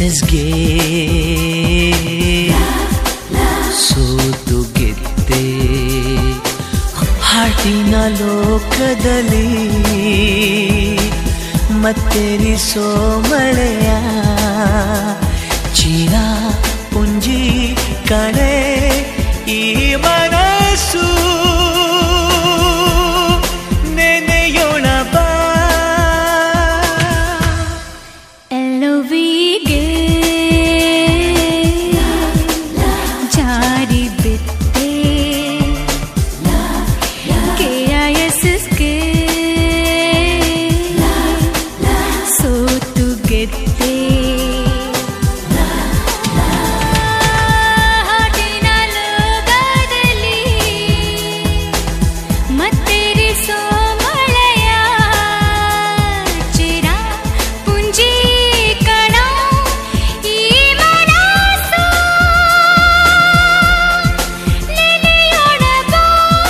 ಎಸ್ಎಸ್ಗೆ ಸೋತು ಗೆದ್ದೆ ಹಾಟಿನ ಲೋಕದಲ್ಲಿ ಮತ್ತೆರಿಸೋ ಮಳೆಯ ಚೀನ ಪುಂಜಿ ಕಣೆ ಈ ಮನಸ್ಸು ನೆನೆಯೋಣ ಬಾ ಎಲ್ಲವಿಗೆ ಜಾರಿ ಬಿತ್ತೆ ಕೆಐಎಸ್ಎಸ್ಗೆ ಸೋತು ಗೆದ್ದೆ ಹಾಡಿನ ಲೋಕದಲ್ಲಿ ಮತ್ತೆರಿಸೋ ಮಳೆಯ ಚಿರ ಪುಂಜಿ ಕಣ ಈ ಮನಸ್ಸು ನೆನೆಯೋಣ ಬಾ.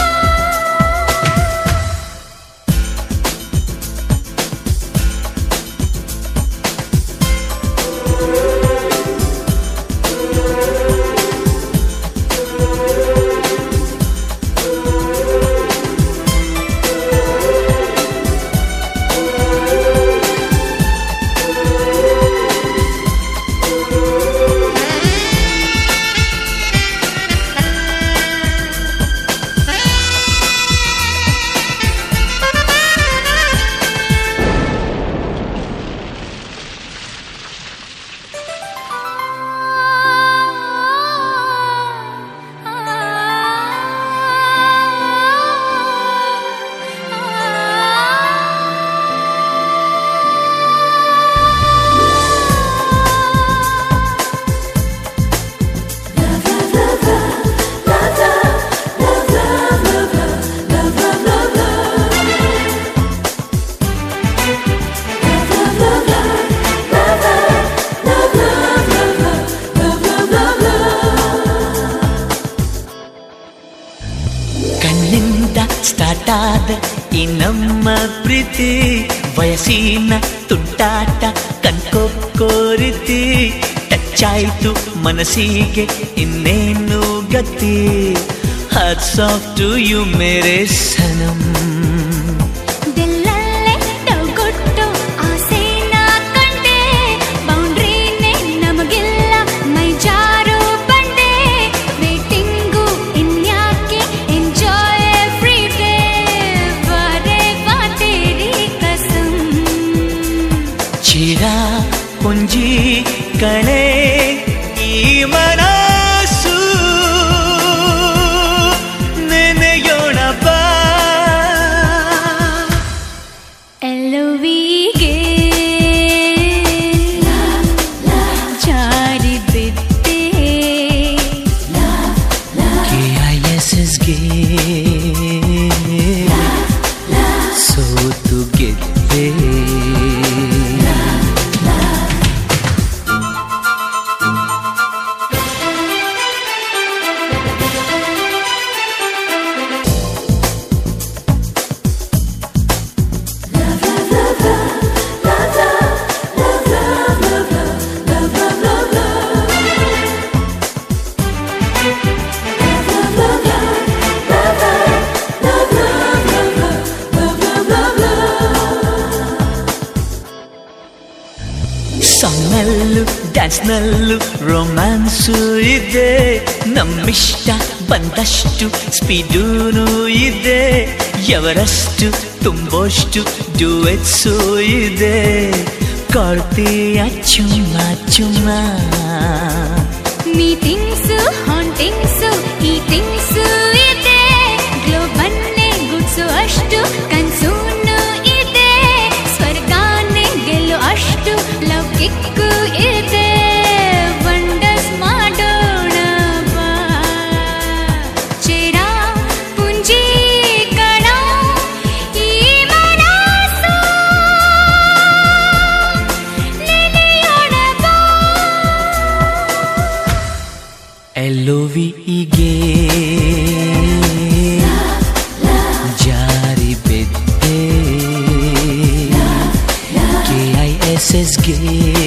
ಕಣ್ಣಿಂದ ಸ್ಟಾರ್ಟ್ ಆದ ಈ ನಮ್ಮ ಪ್ರೀತಿ ವಯಸ್ಸಿನ ತುಂಟಾಟ ಕಣ್ಕೊಕ್ಕೋರಿತಿ ಟಚ್ ಆಯ್ತು ಮನಸ್ಸಿಗೆ ಇನ್ನೇನು ಗತಿ ಹ್ಯಾಟ್ಸ್ ಆಫ್ ಟು ಯು ಮೇರೆ ಸನಂ ದಿಲ್ಲಲ್ಲೇ ಡೌಗೊಟ್ಟು ಆಸೆನ ಕಂಡೆ ಬೌಂಡ್ರಿನೇ ನಮಗಿಲ್ಲ ಮೈ ಜಾರು ಬಂಡೆ ವೇಟಿಂಗು ಇನ್ಯಾಕೆ ಎಂಜಾಯ್ ಎವ್ರಿ ಡೇ ಬಾರೆ ಬಾ ತೇರಿ ಕಸಂ ಚಿರ ಪುಂಜಿ ಕಣೆ ಈ ಮನಸ್ಸು ನೆನೆಯೋಣ ಬಾ ಎಲ್ಲವಿಗೆ ಜಾರಿ ಬಿದ್ದೆ ಕೆಐಎಸ್ಎಸ್ಗೆ ಸೋತು ಗೆದ್ದೆ ಸಾಂಗ್ನಲ್ಲೂ ಡ್ಯಾನ್ಸ್ನಲ್ಲೂ ರೊಮ್ಯಾನ್ಸು ಇದೆ ನಮ್ಮಿಷ್ಟ ಬಂದಷ್ಟು ಸ್ಪೀಡೂನು ಇದೆ ಎವರಷ್ಟು ತುಂಬೋಷ್ಟು ಡುವೆಟ್ಸು ಇದೆ ಕೊಡ್ತೀಯ ಚುಮ್ಮ ಚುಮ್ಮ ಮೀಟಿಂಗ್ಸು ಹಾಂಟಿಂಗ್ಸು ಈಟಿಂಗ್ಸು ಇದೆ ಗ್ಲೋಬನ್ನೇ ಗುಡ್ಸು ಅಷ್ಟು ಕನ್ಸೂನು ಇದೆ ಸ್ವರ್ಗಾನೇ ಗೆಲ್ಲು ಅಷ್ಟು ಲವ್ ಕಿಕ್ಕು ಇದೆ ವಂಡರ್ಸ್ ಮಾಡೋಣ ಬಾ ಚಿರ ಪುಂಜಿ ಕಣ ಈ ಮನಸ್ಸು ನೆನೆಯೋಣ ಬಾ ಎಲ್ಲೋವಿಗೆ ಜಾರಿ ಬಿದ್ದೆ ಕೆ ಐ ಎಸ್ ಎಸ್ಗೆ